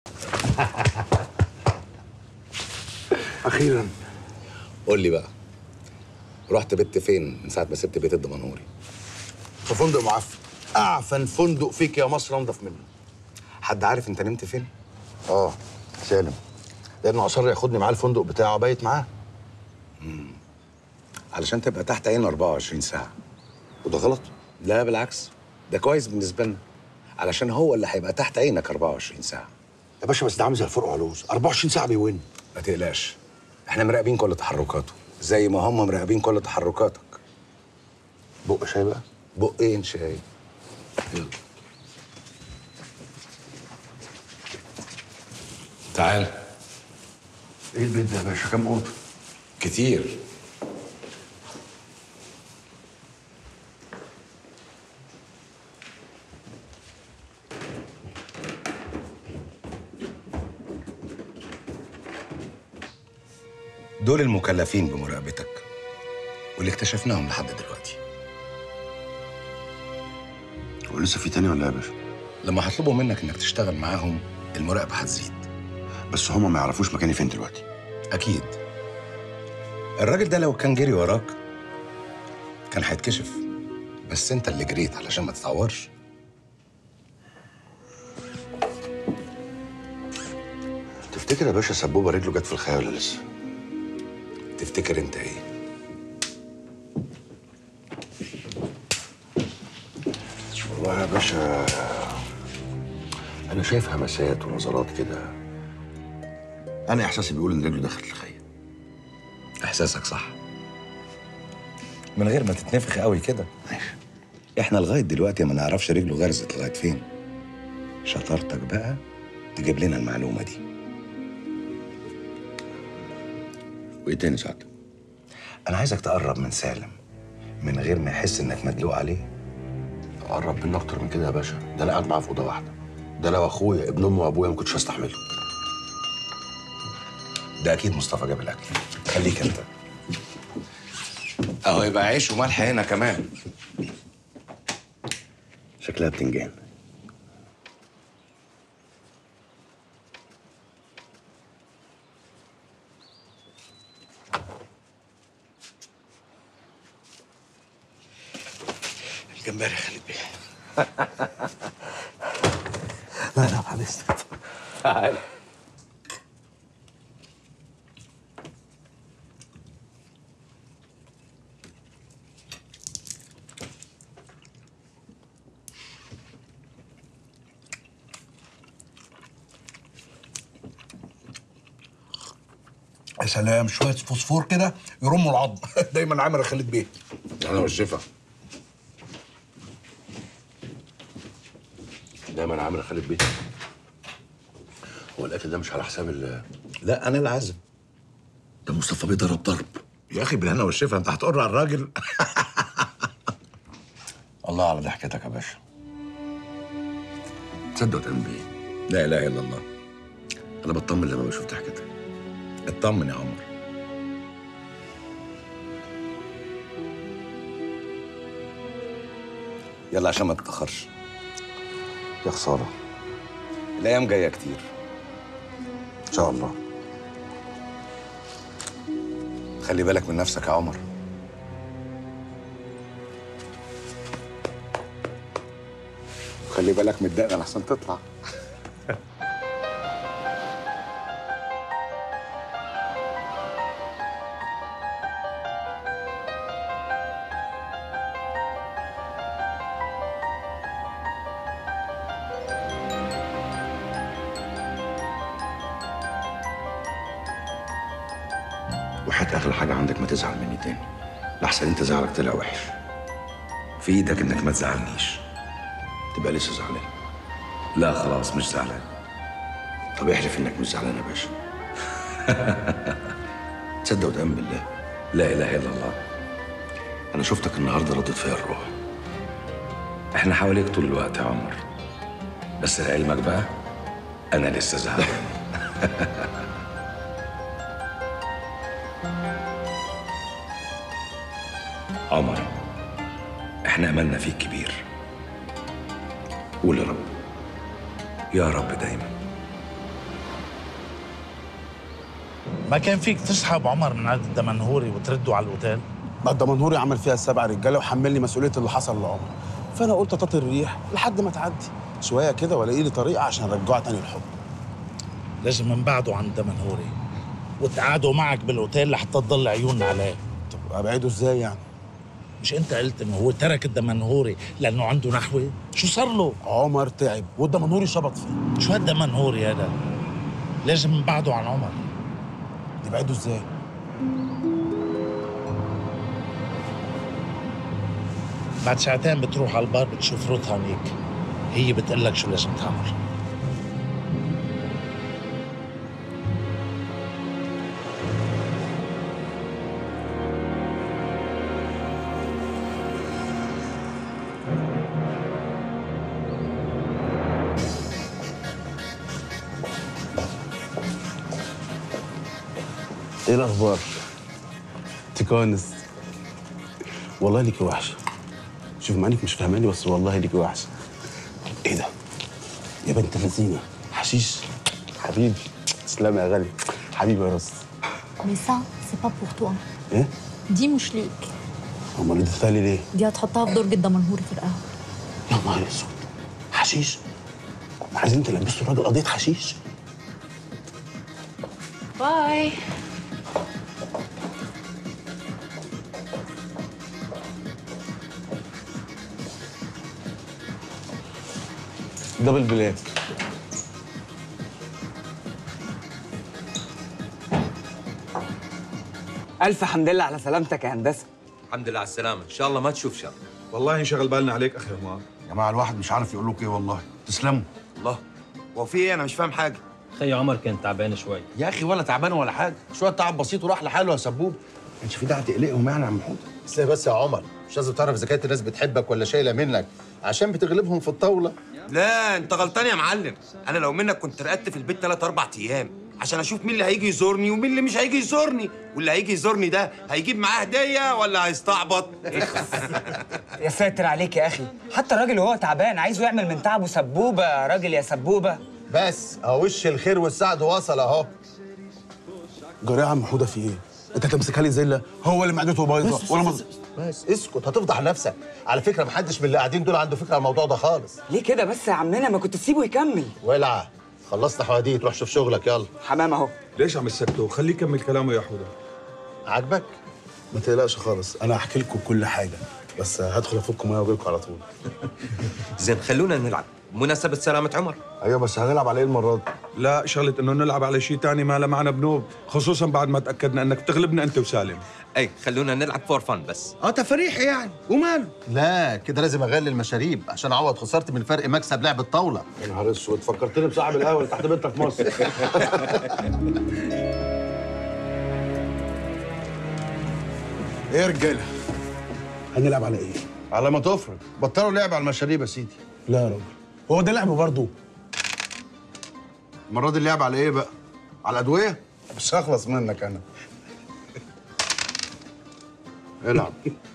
اخيرا قول لي بقى رحت بت فين من ساعه ما سبت بيت الدمنهوري في فندق معفن اعفن فندق فيك يا مصر انضف منه حد عارف انت نمت فين اه سالم لانه اصر ياخدني معاه الفندق بتاعه بايت معاه علشان تبقى تحت عينه 24 ساعه وده غلط لا بالعكس ده كويس بالنسبه لنا علشان هو اللي هيبقى تحت عينك 24 ساعه يا باشا بس ده عامل زي الفرق علوز 24 ساعه بيون ما تقلقش احنا مراقبين كل تحركاته زي ما هم مراقبين كل تحركاتك بق شاي بقى بقين شاي يلا تعال ايه البيت ده يا باشا كام اوضه كتير دول المكلفين بمراقبتك واللي اكتشفناهم لحد دلوقتي ولسه في تاني ولا إيه يا باشا لما هطلبوا منك انك تشتغل معاهم المراقبة هتزيد بس هما ما يعرفوش مكاني فين دلوقتي أكيد الراجل ده لو كان جري وراك كان هيتكشف بس انت اللي جريت علشان ما تتعورش تفتكر يا باشا سبوبه رجله جت في الخيال ولا لسه تفتكر انت ايه والله يا باشا انا شايف همسات ونظرات كده انا احساسي بيقول ان رجله دخلت الخيال احساسك صح من غير ما تتنفخ قوي كده احنا لغايه دلوقتي ما نعرفش رجله غرزت لغايه فين شطارتك بقى تجيب لنا المعلومه دي وايه تاني ساعتها انا عايزك تقرب من سالم من غير ما يحس انك مدلوق عليه قرب منه اكتر من كده يا باشا ده انا قاعد معاه في اوضه واحده ده لو اخويا ابن امه وابويا ما كنتش هستحمله ده اكيد مصطفى جاب الاكل خليك انت اهو يبقى عيش وملح هنا كمان شكلها بتنجان الجمبري خليك بيه لا لا معلش تعال يا سلام شويه فوسفور كده يرموا العظم دايما عامر خالد بيه انا والشفا دايما عامل خالد بيه هو الاكل ده مش على حساب ال لا انا اللي عازم ده مصطفى بيه ضرب ضرب يا اخي بالهنا والشفا انت هتقر على الراجل الله على ضحكتك يا باشا تصدق تأمن بيه لا اله الا الله انا بطمن لما بشوف ضحكتك اطمن يا عمر يلا عشان ما تتاخرش يا خساره الايام جايه كتير ان شاء الله خلي بالك من نفسك يا عمر خلي بالك من الدقن عشان تطلع وحياة اغلى حاجه عندك ما تزعل مني تاني لحسن انت زعلك طلع وحش في ايدك انك ما تزعلنيش تبقى لسه زعلان لا خلاص مش زعلان طب احلف انك مش زعلان يا باشا تصدق وتأمن بالله لا اله الا الله انا شفتك النهارده ردت فيا الروح احنا حواليك طول الوقت يا عمر بس لعلمك بقى انا لسه زعلان عمر احنا املنا فيك كبير قول يا رب يا رب دايما ما كان فيك تسحب عمر من عند الدمنهوري وترده على الاوتيل ما الدمنهوري عمل فيها السبع رجاله وحملني مسؤوليه اللي حصل لعمر فانا قلت اطاط الريح لحد ما تعدي شويه كده والاقي لي طريقه عشان ارجعه تاني الحب لازم من بعده عن الدمنهوري وتقعدوا معك بالاوتيل لحتى تضل عيوننا عليه طب ابعده ازاي يعني مش انت قلت انه هو ترك الدمنهوري لانه عنده نحوه شو صار له عمر تعب والدمنهوري شبط فيه شو هالدمنهوري هذا لازم من بعده عن عمر نبعده ازاي بعد ساعتين بتروح على البار بتشوف روت هانيك هي بتقول لك شو لازم تعمل ايه الاخبار تكونس والله ليكي وحشه شوف مع انك مش فاهماني بس والله ليكي وحشه ايه ده يا بنت اللذينه حشيش حبيبي تسلمي يا غالي حبيبي يا راس Mais ça, c'est pas pour toi. ايه دي مش ليك امال اديتها لي ليه دي هتحطها في درج الدمنهوري في القهوة يا نهار اسود حشيش عايزين تلبسوا الراجل قضيه حشيش باي دبل بلاك ألف حمد لله على سلامتك يا هندسة الحمد لله على السلامة، إن شاء الله ما تشوف شر. والله انشغل بالنا عليك اخي عمار يا جماعه الواحد مش عارف يقول لك ايه والله تسلموا الله هو في إيه؟ أنا مش فاهم حاجة. خي عمر كان تعبان شوي يا اخي ولا تعبان ولا حاجه شويه تعب بسيط وراح لحاله يا سبوب ما كانش في داعي تقلقهم يعني يا عم حوده ازاي بس يا عمر مش لازم تعرف اذا كانت الناس بتحبك ولا شايله منك عشان بتغلبهم في الطاوله لا أنت غلطان يا معلم، أنا لو منك كنت رقدت في البيت ثلاث أربع أيام عشان أشوف مين اللي هيجي يزورني ومين اللي مش هيجي يزورني، واللي هيجي يزورني ده هيجيب معاه هدية ولا هيستعبط؟ يا ساتر عليك يا أخي حتى الراجل وهو تعبان عايزه يعمل من تعبه سبوبة يا راجل يا سبوبة بس اهو وش الخير والسعد وصل اهو جرى يا عم حوده في ايه انت هتمسكها لي زله هو اللي معدته بايظه ولا مز... بس اسكت هتفضح نفسك على فكره محدش من اللي قاعدين دول عنده فكره عن الموضوع ده خالص ليه كده بس يا عمنا ما كنت تسيبه يكمل ولع خلصنا حواديت روح شوف شغلك يلا حمام أهو ليش عم تسكتوا خليه يكمل كلامه يا حوده عاجبك ما تقلقش خالص انا هحكي لكم كل حاجه بس هدخل افك ميه واجي لكم على طول زين خلونا نلعب، بمناسبة سلامة عمر. ايوه بس هنلعب على ايه المره دي لا شغله انه نلعب على شيء تاني ما له معنى بنوب خصوصا بعد ما تاكدنا انك بتغلبنا انت وسالم أي خلونا نلعب فور فن بس. اه تفاريح يعني وماله لا كده لازم اغلي المشاريب عشان اعوض خسرت من فرق مكسب لعب الطاوله يا نهار اسود فكرتني بصاحب القهوه اللي تحت بيتك في مصر ايه يا رجاله هنلعب على ايه على ما تفرج بطلوا لعب على المشاريب يا سيدي لا يا راجل هو ده لعب برضه المره دي اللعب على ايه بقى على الادويه مش هخلص منك انا العب